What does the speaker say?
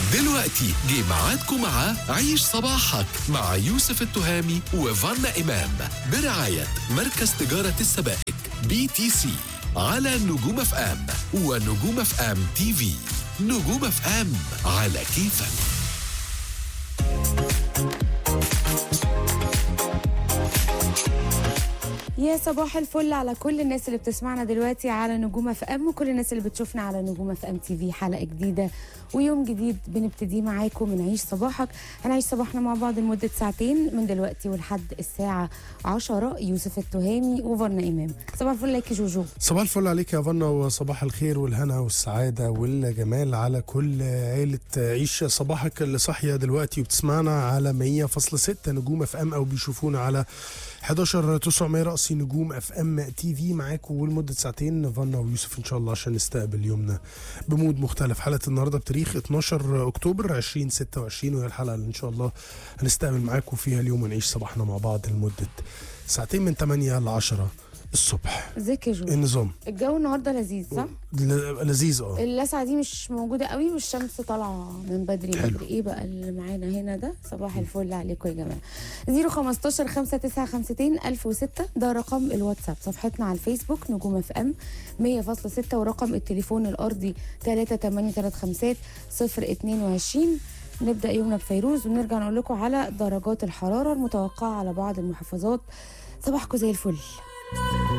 دلوقتي جه ميعادكم مع عيش صباحك مع يوسف التهامي وفانا إمام برعاية مركز تجارة السبائك بي تي سي على نجوم اف ام ونجوم اف ام تي في نجوم اف ام على كيفك يا صباح الفل على كل الناس اللي بتسمعنا دلوقتي على نجوم اف ام وكل الناس اللي بتشوفنا على نجوم اف ام تي في حلقه جديده ويوم جديد بنبتدي معاكم من عيش صباحك هنعيش صباحنا مع بعض لمده ساعتين من دلوقتي ولحد الساعه 10 يوسف التهامي وفرنا امام صباح الفل لك يا جوجو صباح الفل عليك يا فنا وصباح الخير والهنا والسعادة والجمال على كل عيلة عيش صباحك اللي صاحية دلوقتي وبتسمعنا على 100.6 نجوم اف ام او بيشوفونا على 11 900 رأسي نجوم اف ام تي في معاكم ولمدة ساعتين فنا ويوسف ان شاء الله عشان نستقبل يومنا بمود مختلف حلقة النهاردة بتاريخ 12 اكتوبر 2026 وهي الحلقة اللي ان شاء الله هنستقبل معاكم فيها اليوم ونعيش صباحنا مع بعض لمدة ساعتين من 8 ل 10 الصبح ازيك يا جوجو النظام الجو النهارده لذيذ صح ل- لذيذ اه اللسعه دي مش موجوده قوي والشمس طالعه من بدري حلو. بدري ايه بقى اللي معانا هنا ده صباح الفل عليكم يا جماعه 015 5952 1006 ده رقم الواتساب صفحتنا على الفيسبوك نجوم اف ام 100.6 ورقم التليفون الارضي 3835 022 نبدا يومنا بفيروز ونرجع نقول لكم على درجات الحراره المتوقعه على بعض المحافظات صباحكم زي الفل